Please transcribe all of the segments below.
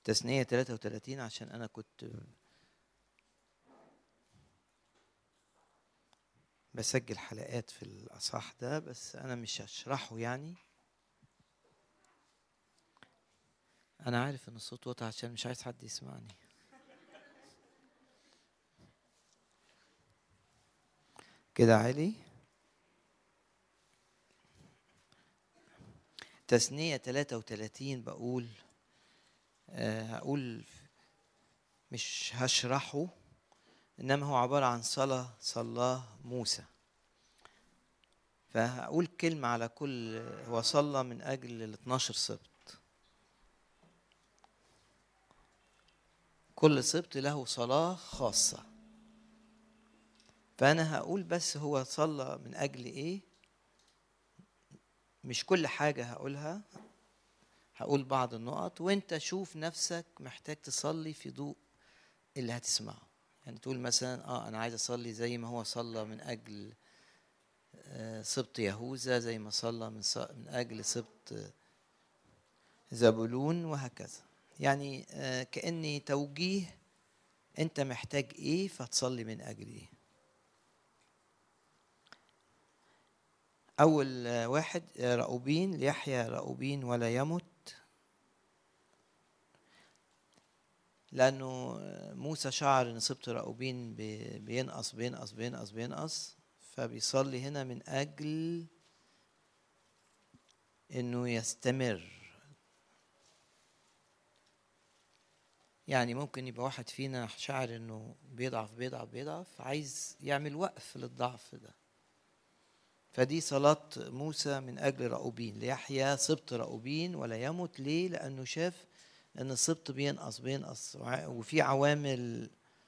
تثنية 33 عشان أنا كنت بسجل حلقات في الأصحاح ده بس أنا مش هشرحه يعني أنا عارف إن الصوت واطي عشان مش عايز حد يسمعني كده عالي تثنية 33 بقول آه، هقول مش هشرحه انما هو عباره عن صلاه صلاه موسى فهقول كلمه على كل هو صلى من اجل ال 12 سبط كل سبط له صلاه خاصه فانا هقول بس هو صلى من اجل ايه مش كل حاجه هقولها هقول بعض النقط وانت شوف نفسك محتاج تصلي في ضوء اللي هتسمعه يعني تقول مثلا اه انا عايز اصلي زي ما هو صلى من اجل آه، سبط يهوذا زي ما صلى من ص- من اجل سبط زبولون وهكذا يعني آه، كاني توجيه انت محتاج ايه فتصلي من اجل ايه اول آه، واحد آه، رأوبين ليحيى رأوبين ولا يمت لانه موسى شعر ان سبط راؤوبين بي- بينقص بينقص بينقص بينقص فبيصلي هنا من اجل انه يستمر يعني ممكن يبقى واحد فينا شعر انه بيضعف بيضعف بيضعف عايز يعمل وقف للضعف ده فدي صلاة موسى من أجل رأوبين ليحيى سبط رأوبين ولا يمت ليه؟ لأنه شاف ان السبط بينقص بينقص وع- وفي عوامل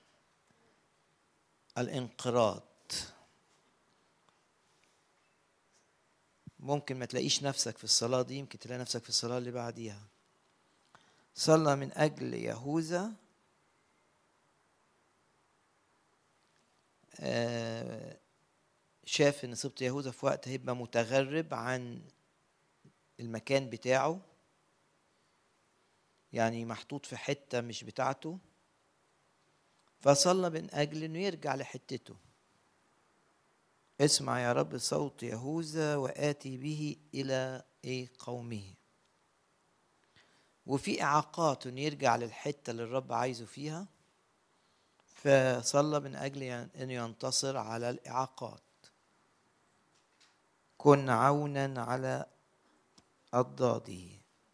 الانقراض ممكن ما تلاقيش نفسك في الصلاة دي يمكن تلاقي نفسك في الصلاة اللي بعديها صلى من أجل يهوذا آه، شاف ان سبط يهوذا في وقت هيبقى متغرب عن المكان بتاعه يعني محطوط في حتة مش بتاعته فصلى من أجل إنه يرجع لحتته اسمع يا رب صوت يهوذا وآتي به إلى إيه قومه وفي إعاقات إنه يرجع للحتة اللي الرب عايزه فيها فصلى من أجل ين- إنه ينتصر على الإعاقات كن عونا على أضداده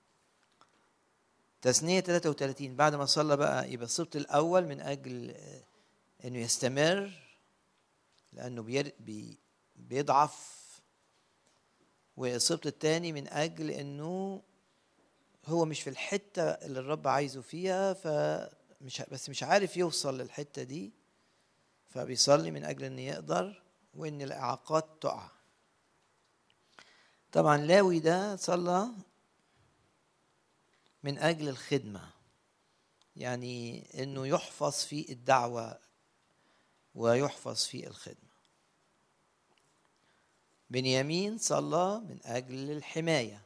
تثنية 33 بعد ما صلى بقى يبقى السبط الأول من أجل آه، إنه يستمر لأنه بير بي بيضعف والسبط الثاني من أجل إنه هو مش في الحتة اللي الرب عايزه فيها فمش بس مش عارف يوصل للحتة دي فبيصلي من أجل إنه يقدر وإن الإعاقات تقع طبعا لاوي ده صلى من اجل الخدمه يعني انه يحفظ في الدعوه ويحفظ في الخدمه بنيامين صلى من اجل الحمايه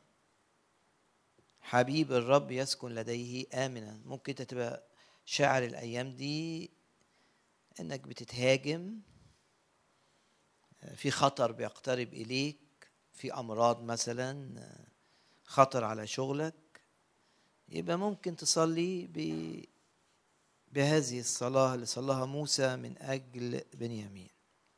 حبيب الرب يسكن لديه امنا ممكن انت تبقى شاعر الايام دي انك بتتهاجم في خطر بيقترب اليك في امراض مثلا خطر على شغلك يبقى ممكن تصلي ب بهذه الصلاة اللي صلاها موسى من أجل بنيامين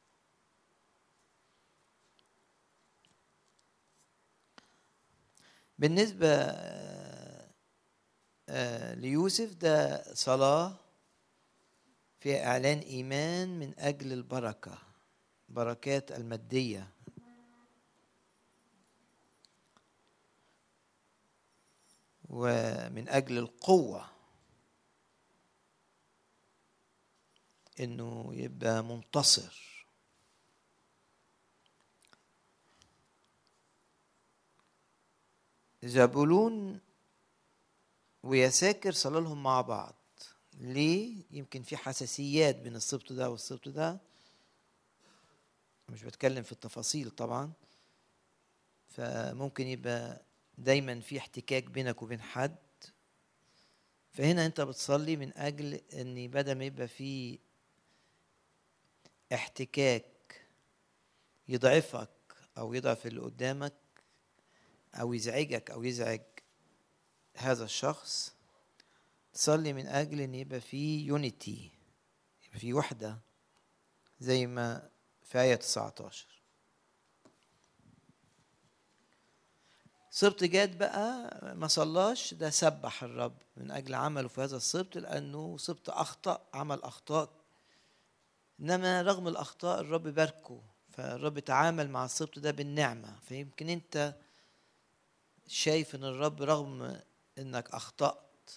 بالنسبة آه، آه، ليوسف ده صلاة فيها إعلان إيمان من أجل البركة بركات المادية ومن اجل القوه انه يبقى منتصر زبولون ويساكر صلى لهم مع بعض ليه يمكن في حساسيات بين السبط ده والسبط ده مش بتكلم في التفاصيل طبعا فممكن يبقى دايما في احتكاك بينك وبين حد فهنا انت بتصلي من اجل ان بدل ما يبقى في احتكاك يضعفك او يضعف اللي قدامك او يزعجك او يزعج هذا الشخص تصلي من اجل ان يبقى في يونيتي يبقى في وحده زي ما في ايه 19 سبط جاد بقى ما صلاش ده سبح الرب من اجل عمله في هذا السبط لانه سبط اخطا عمل اخطاء انما رغم الاخطاء الرب باركه فالرب تعامل مع السبط ده بالنعمه فيمكن انت شايف ان الرب رغم انك اخطات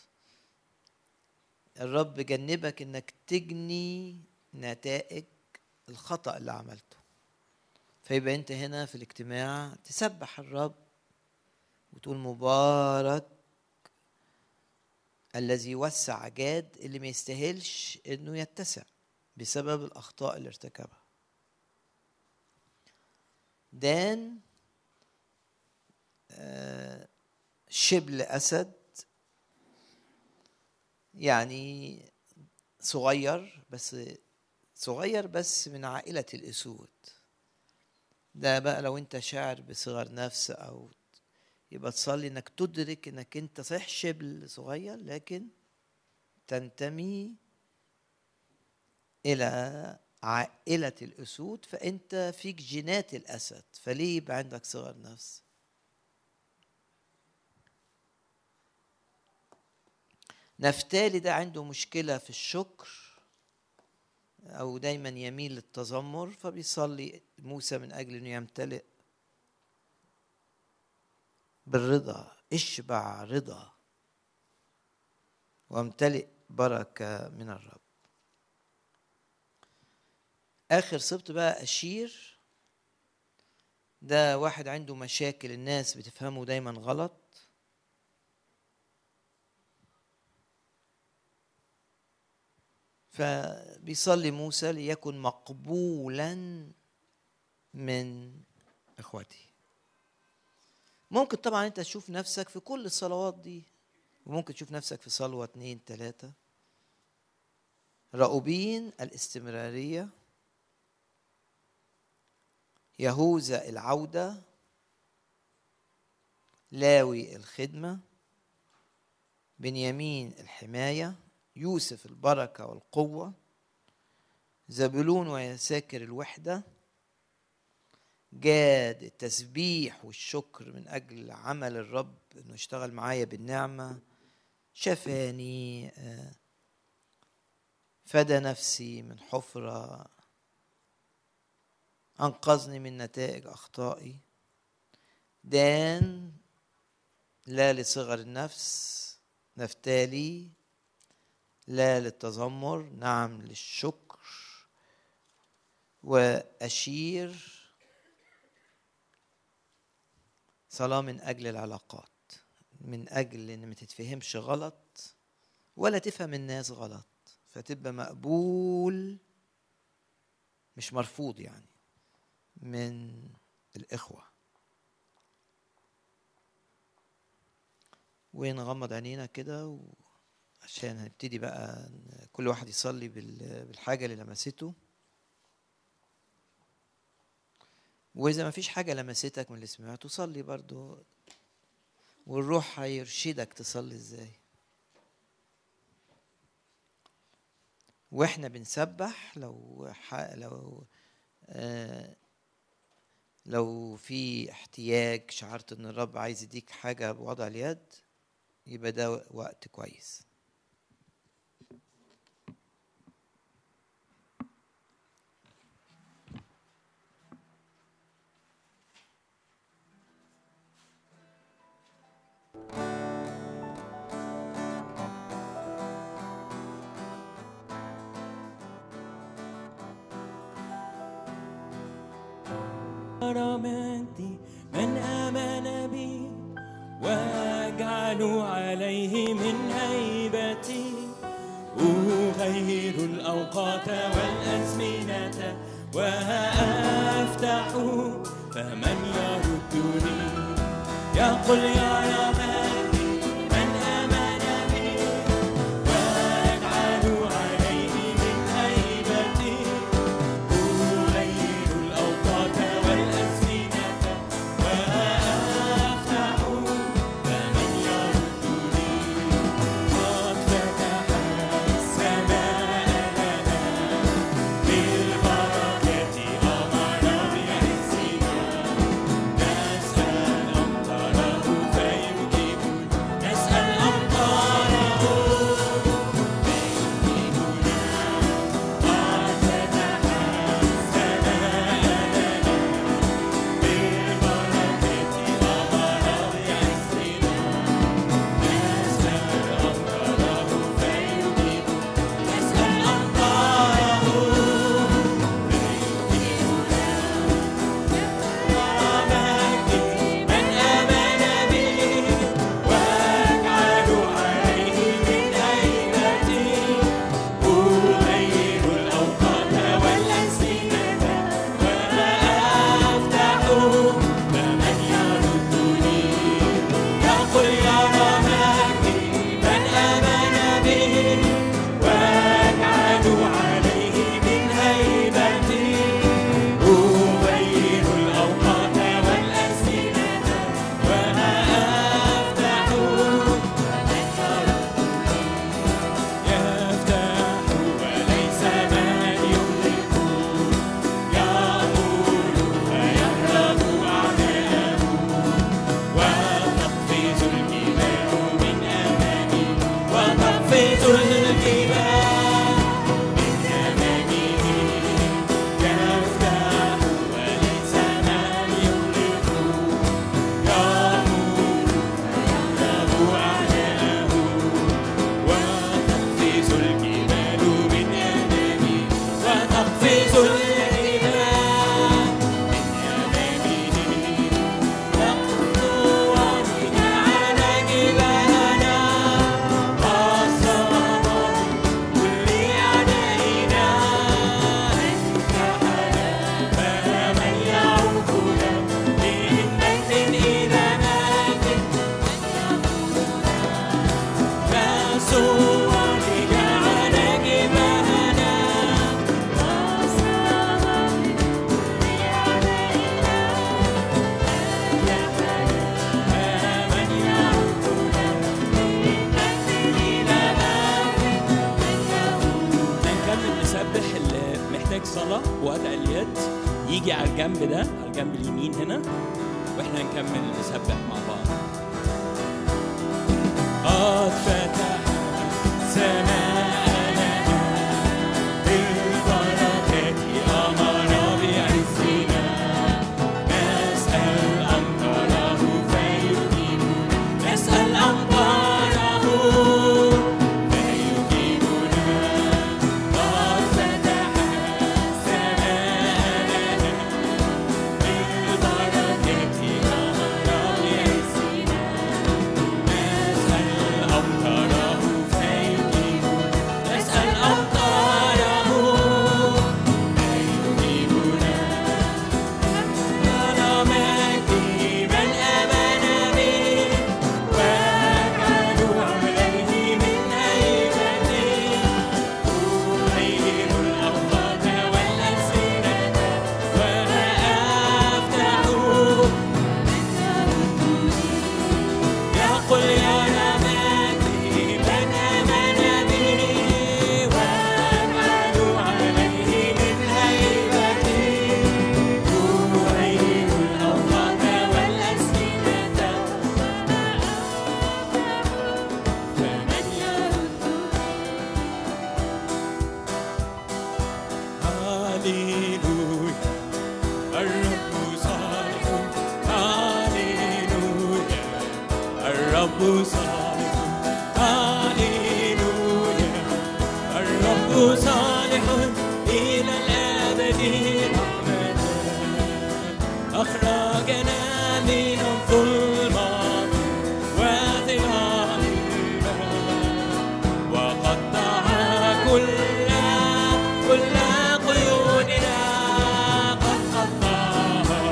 الرب جنبك انك تجني نتائج الخطا اللي عملته فيبقى انت هنا في الاجتماع تسبح الرب وتقول مبارك الذي وسع جاد اللي ما يستاهلش انه يتسع بسبب الاخطاء اللي ارتكبها دان آه، شبل اسد يعني صغير بس صغير بس من عائلة الأسود ده بقى لو أنت شاعر بصغر نفس أو يبقى تصلي انك تدرك انك انت صحيح شبل صغير لكن تنتمي الى عائلة الأسود فأنت فيك جينات الأسد فليه يبقى عندك صغر نفس نفتالي ده عنده مشكلة في الشكر أو دايما يميل للتذمر فبيصلي موسى من أجل أنه يمتلئ بالرضا اشبع رضا وامتلئ بركة من الرب آخر سبط بقى أشير ده واحد عنده مشاكل الناس بتفهمه دايما غلط فبيصلي موسى ليكن مقبولا من اخوته ممكن طبعا انت تشوف نفسك في كل الصلوات دي وممكن تشوف نفسك في صلوة اتنين تلاتة رأوبين الاستمرارية يهوذا العودة لاوي الخدمة بنيامين الحماية يوسف البركة والقوة زبلون ويساكر الوحدة جاد التسبيح والشكر من أجل عمل الرب إنه اشتغل معايا بالنعمة شفاني آه، فدى نفسي من حفرة أنقذني من نتائج أخطائي دان لا لصغر النفس نفتالي لا للتذمر نعم للشكر وأشير صلاة من أجل العلاقات من أجل إن ما تتفهمش غلط ولا تفهم الناس غلط فتبقى مقبول مش مرفوض يعني من الإخوة ونغمض عينينا كده عشان هنبتدي بقى كل واحد يصلي بالحاجة اللي لمسته واذا ما فيش حاجه لمستك من اللي سمعته صلي برضو والروح هيرشدك تصلي ازاي واحنا بنسبح لو لو آه لو في احتياج شعرت ان الرب عايز يديك حاجه بوضع اليد يبقى ده وقت كويس كرامتي من آمن بي وأجعل عليه من هيبتي أغير الأوقات والأزمنة وأفتح فمن يردني يقول يا رب من آمن بي يقول يرى مجدي من آمن به واجعل عليه من هيبتي أغير الأوقات والأزمنة وما أفتح يفتح وليس من يغلق يقول فيهرب أعداءه وتقفز الجبال من أمامي وتقفز الجبال من أمامه يفتح وليس من يغلق يقول فيهرب أعداءه وتقفز الجبال من أمامي وتقفز الجبال من أمامه تقطو وجعل جبالنا قصر كل أعدائنا انتحل فمن يعوقنا من مجد إلى مجد فسوى جعل جبالنا فمن يعوقنا من مجد إلى مجد هنكمل نسبح اللي محتاج صلاة وأداء اليد يجي على الجنب ده على الجنب اليمين هنا واحنا نكمل نسبح مع بعض قد فتح سماءنا بالبركات أمر بعزنا نسأل أمطاره فيجيبنا نسأل أمطاره فيجيبنا قد فتح سماءنا بالبركات أمر بعزنا نسأل أمطاره فيجيبنا نسأل أمطاره فيجيبنا أنا مجدي من آمن به واجعل عليه من هيبتي أغير الأوقات والأزمنة وأنا أفتح يقول يا رمادي من آمن به واجعل عليه من هيبتي أغير الأوقات والأزمنة فمن يرد هاليلويا الرب صالح هاليلويا الرب صالح هاليلويا الرب صالح إلى الأبد رحمته أخرجنا من الظلمات وظلال الموت وقطع كل كل قيودنا قد قطعها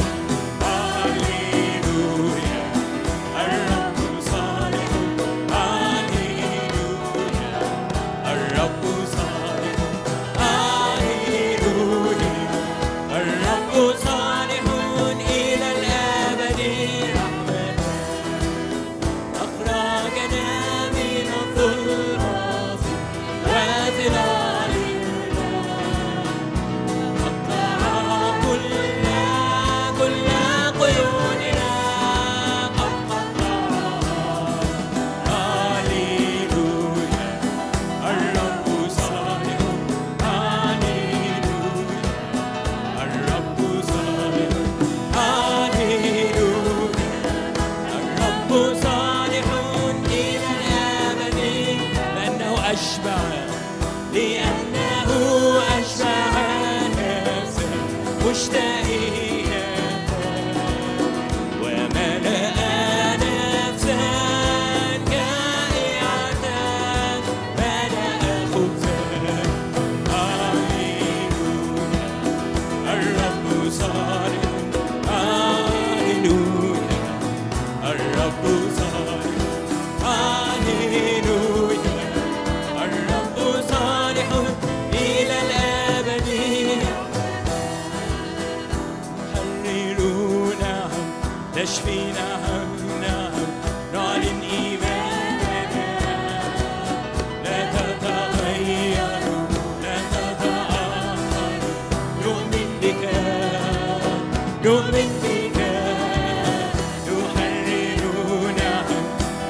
هاليلويا الرب صالح هاليلويا الرب صالح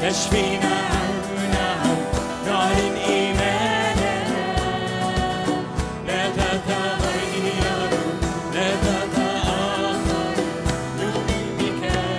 تشفينا نعم نعلن إيماننا لا تتغير لا تتأخر نؤمن بك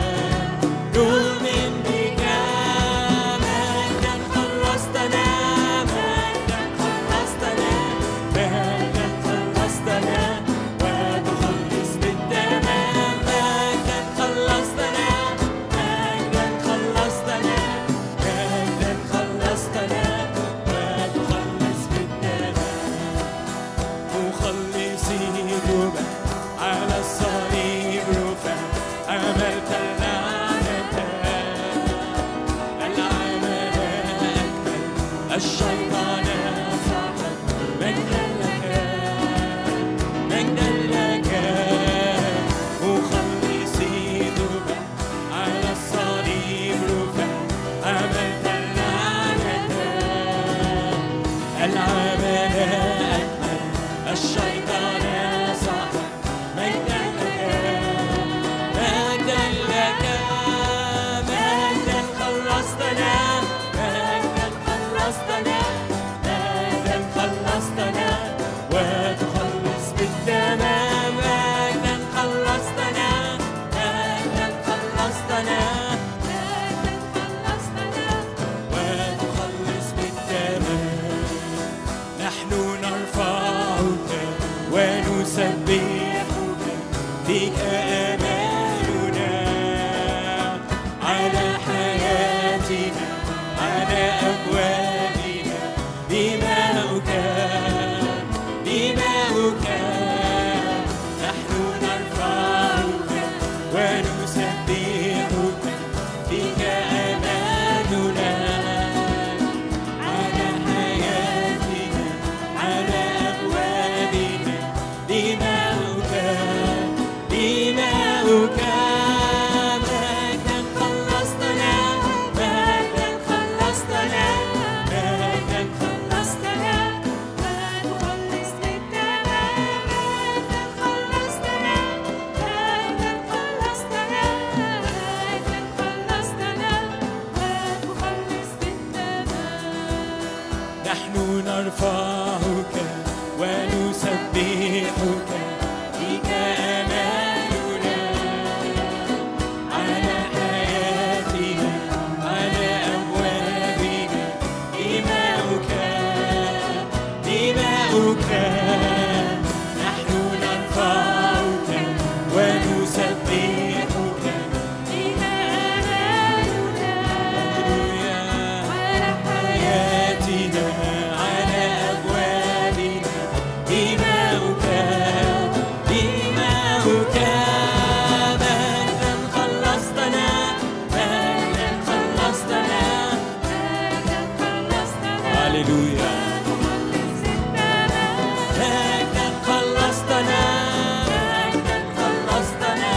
نؤمن بك مجدا خلصتنا مجدا خلصتنا مجدا خلصتنا وتخلص بالتمام مجدا خلصتنا مجدا خلصتنا مجدا خلصتنا وتخلص بالتمام مخلصي توبة على الصليب رفع عملت اللعنة العمل أكمل الشيطان صاحب مجدا لك مجدا لك مخلصي توبة على الصليب رفع عملت اللعنة العمل أكمل الشيطان صاحب مجدا لك مجدا لك مجدا خلصتنا مجدا خلصتنا مجدا خلصتنا وتخلص بالتمام مجدا خلصتنا مجدا خلصتنا وتخلص بالتمام نحن نرفعك ونسبحك فيك أمالنا على حياتنا على أبوابنا دماؤك دماؤك نحن نرفعك ونسبحك فيك أمالنا على حياتنا على أبوابنا دماؤك دماؤك مجدا خلصتنا مجدا خلصتنا مجدا خلصتنا وتخلص بالتمام مجدا خلصتنا مجدا خلصتنا مجدا خلصتنا وتخلص بالتمام نحن نرفعك ونسبحك فيك أمالنا على حياتنا على أبوابنا دماؤك دماؤك نحن نرفعك ونسبحك هللويا على حياتنا على أبوابنا دماؤك دماؤك مجدا خلصتنا مجدا خلصتنا هللويا مجدا خلصتنا مجدا خلصتنا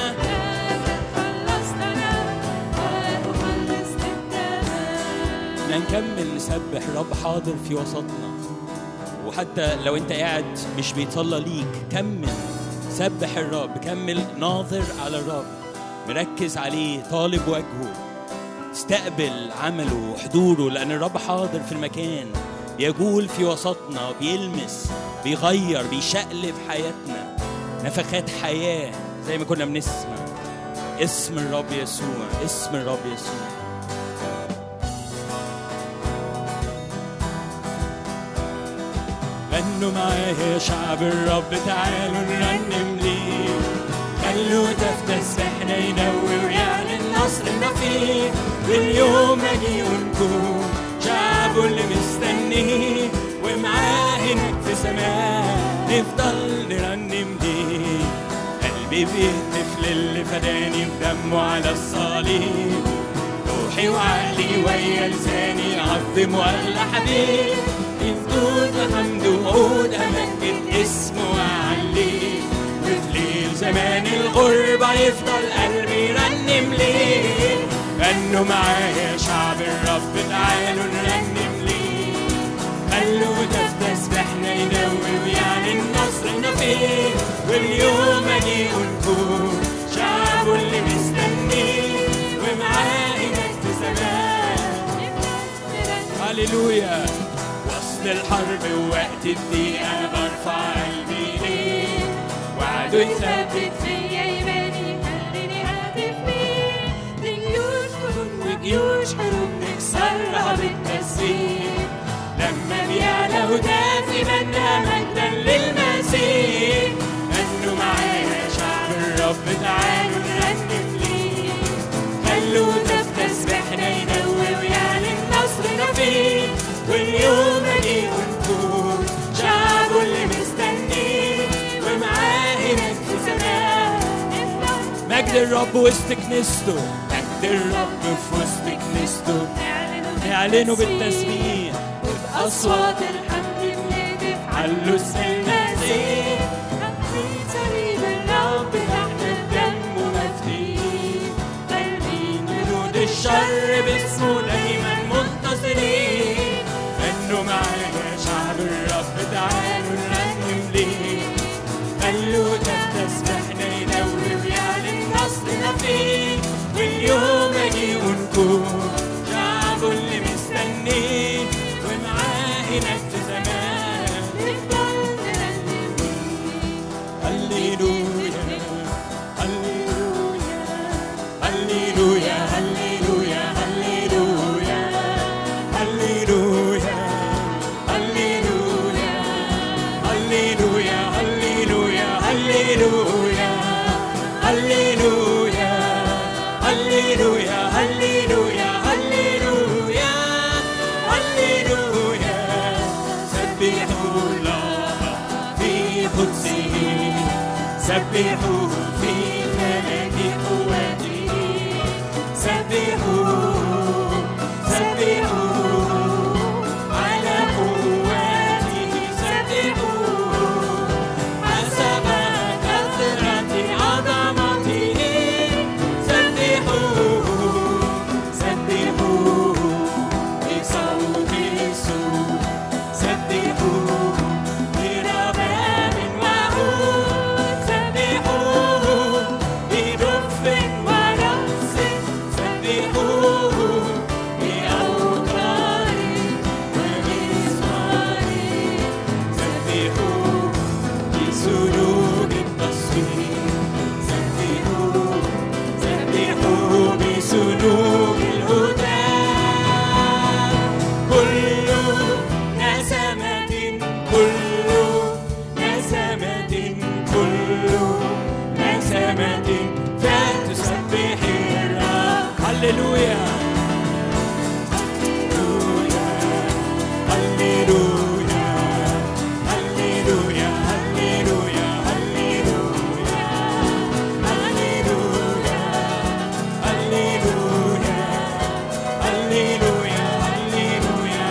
بدنا نكمل نسبح الرب حاضر في وسطنا وحتى لو انت قاعد مش بيتصلى ليك كمل سبح الرب كمل ناظر على الرب مركز عليه طالب وجهه استقبل عمله وحضوره لأن الرب حاضر في المكان يجول في وسطنا بيلمس بيغير بيشقلب حياتنا نفخات حياة زي ما كنا بنسمع اسم الرب يسوع اسم الرب يسوع غنوا معايا يا شعب الرب تعالوا نرنم ليه خلوا تفتسحنا ينور ويعلن نصرنا فيه واليوم اجي ونكون شعبه اللي مستنيه ومعاه هناك في سماه نفضل نرنم ليه قلبي بيهتف للي فداني بدمه على الصليب روحي وعقلي ويا لساني عظم ولا حبيب يزدود بحمد وعود امجد اسمه واعليه وفي ليل زمان الغربة يفضل قلبي يرنم ليه غنوا معايا يا شعب الرب تعالوا نرنم ليه خلوا تسبحنا يدور ويعلن نصرنا فيه واليوم اجي ونكون شعبه اللي مستنيه ومعاه هناك في سماه هللويا وسط الحرب ووقت الضيقة برفع قلبي ليه وعده يثبت ثبت فيا ايماني خليني هاتف بيه لجيوش حروب وجيوش حروب نكسرها بالتسبيح لما بيعلى هدافي منا مجدا للمسيح انه معانا شعب الرب تعالوا نرنم ليه خلوا ده في تسبيحنا ينوي ويعلن نصرنا فيه واليوم اجي ونكون شعبه اللي مستنيه ومعاه هناك في زمان مجد الرب وسط كنيسته مجد الرب في وسط كنيسته نعلنه بالتسبيح أصوات الحمد بنهتف علوا اسم المسيح حمد صليب الرب تحت الدم مفتين قلبين جنود الشر باسمه دايما منتصرين انه معانا شعب الرب تعالوا نرنم ليه خلوا ده تسبحنا ينور ويعلن نصرنا فيه واليوم اجي ونكون شعبه اللي مستنيه ومعاه هناك في زمان نفضل نرنم هللويا هللويا هللويا هللويا هللويا هللويا هللويا هللويا هللويا هللويا هللويا هللويا هللويا هللويا هللويا سبحوا الله في قدسه سبحوه في ملك قوته سبحوه سبحوه على قوته سبحوه حسب كثرة عظمته سبحوه سبحوه بصوت السوء سبحوه برباب وعود سبحوه بدف ورقص سبحوه بأوتار ومزمار سبحوه بسلوك التصوير سبحوه سبحوه بسلوك الهدى كل نسمة كل نسمة كل نسمة فتسبح الرب هللويا هللويا هللويا هللويا هللويا هللويا هللويا هللويا هللويا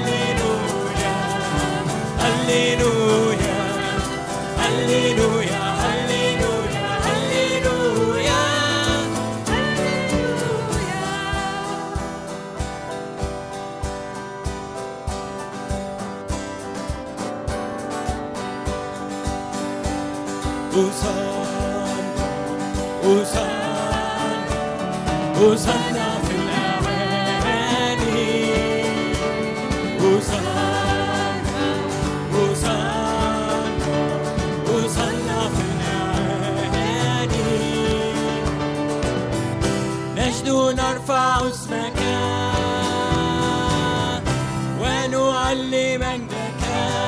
هللويا هللويا هللويا هللويا هللويا أوسان أوسان أوسنا في الأواني أوسان أوسان أوسنا في الأواني نجد نرفع اسمك ونعلي مجدك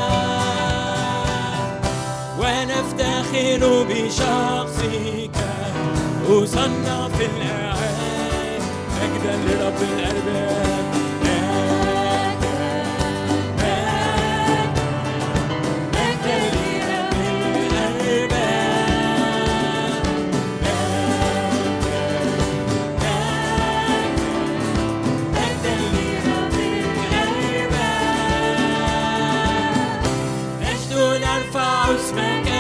ونفتخر بشخصك وصلنا في الأعاد مجدا لرب الأرباب مجدا مجدا لرب الأرباب مجدا لرب الأرباب نجد نرفع اسمك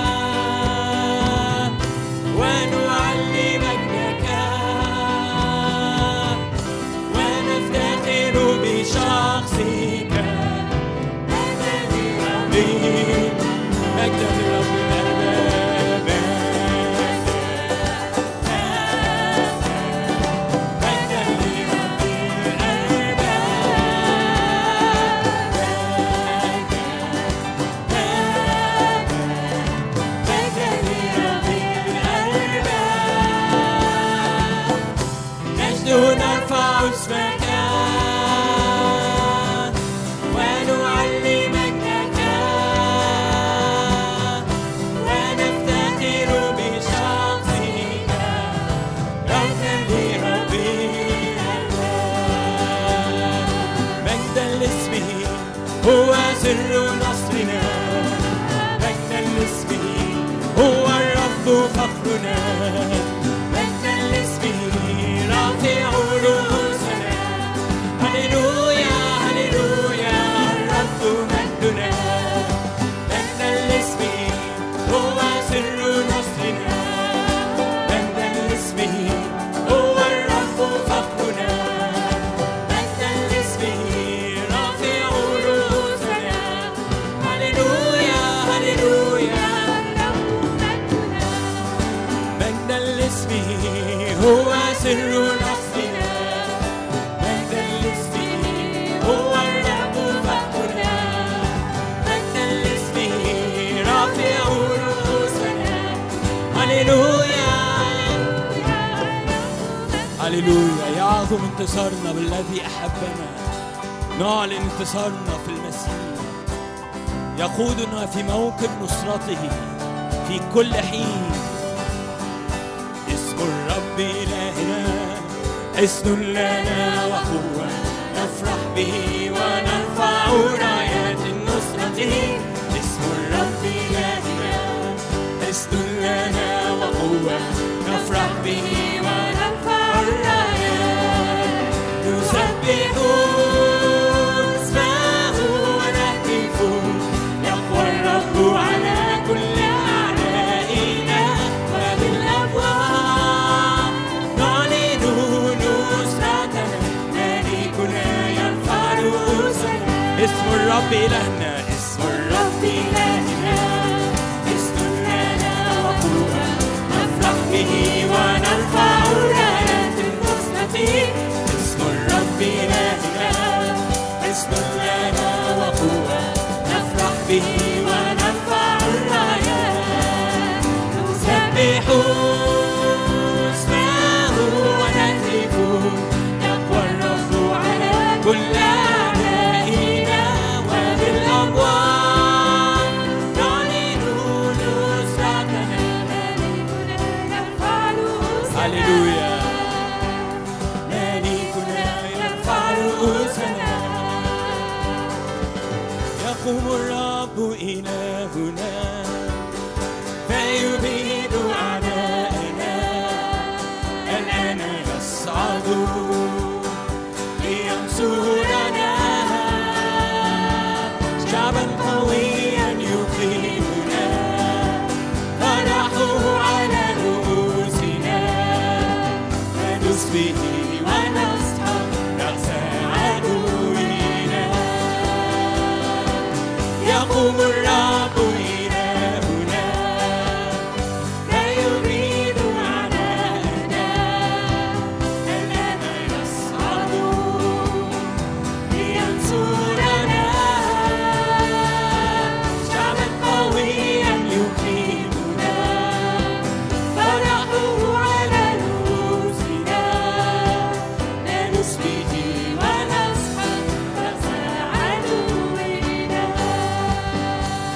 ونعلي مجدك ونفتخر بشخصك مجدا لرب مجدا لرب الأرباب مجدا لرب الأرباب هللويا يعظم انتصارنا بالذي احبنا نعلن انتصارنا في المسيح يقودنا في موكب نصرته في كل حين اسم الرب إلهنا اسم لنا وقوة نفرح به ونرفع رايات النصرة اسم الرب إلهنا اسم لنا وقوة نفرح به ونرفع الرايات نسبح اسمه ونهتف يقوى الرب على كل أعدائنا وبالأبواب نعلن نصرتنا ملكنا يرفع رؤوسنا اسم الرب إلهنا اسم الرب إلهنا اسم لنا وقوة نفرح به ونرفع رايات النصرة اسم الرب إلهنا اسم لنا وقوة نفرح به ونرفع الرايات نسبح اسمه ونهتف يقوى الرب على كل أعدائنا وبالأبواب نعلن نصرتنا هللويا ملكنا يرفع رؤوسنا يقوم الرب إلهنا فيبيد أعداءنا الآن يصعد لينصرنا شعبا قويا يقيمنا فرحه على رؤوسنا ندوس به ونسحق رأس عدونا يقوم الرب إلهنا لا يريد أعداءنا الآن يصعد لينصرنا شعبا قويا يقيمنا فرحه على رؤوسنا ندوس به ونسحق رأس عدونا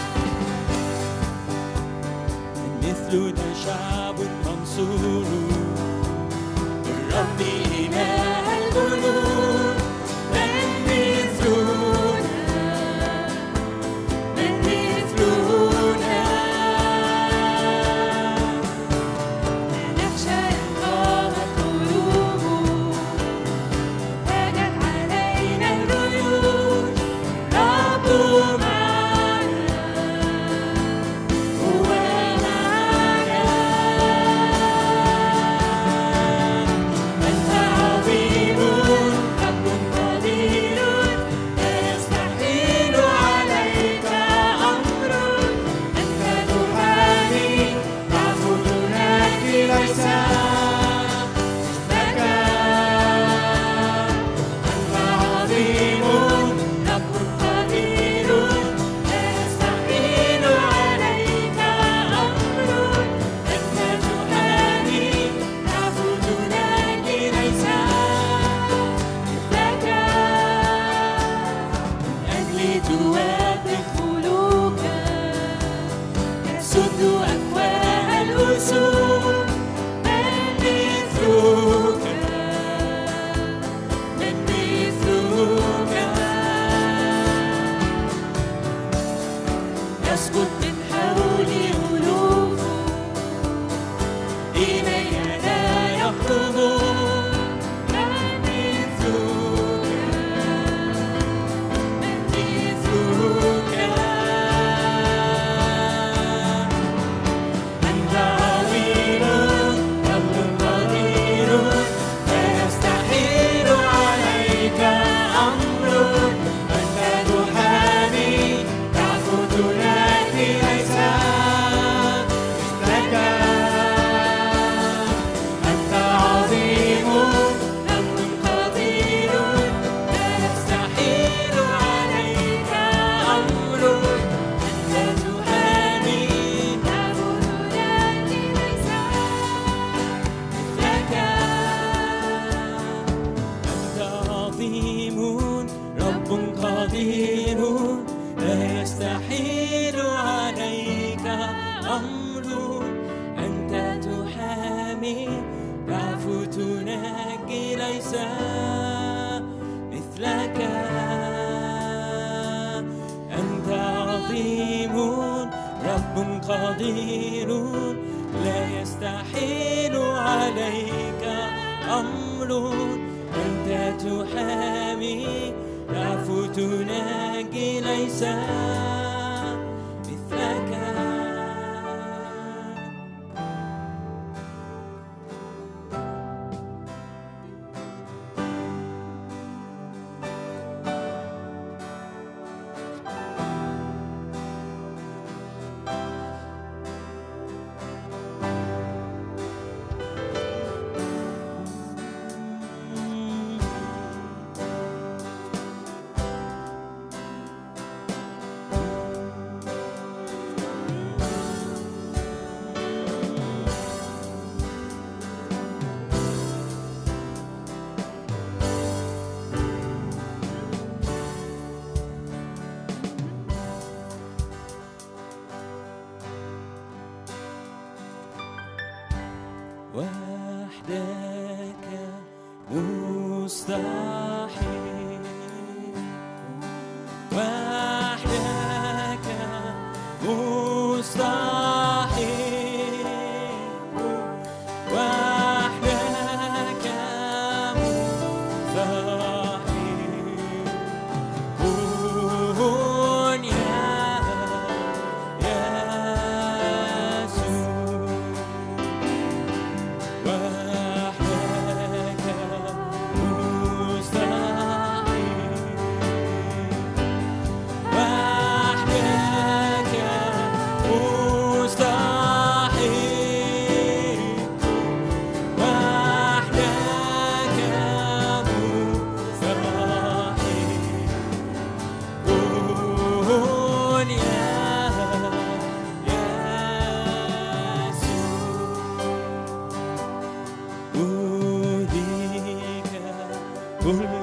عظيم رب قدير لا يستحيل عليك أمر أنت تحامي تعفو تنجي ليس مثلك أنت عظيم رب قدير لا يستحيل عليك أمر أنت تحامي تعفو تناجي ليس مثلك وحدك مستحيل وحدك مستحيل وحدك مستحيل كن يا يسوع وحدك مستحيل وحدك مستحيل وحدك مستحيل كن يا يسوع أهديك كل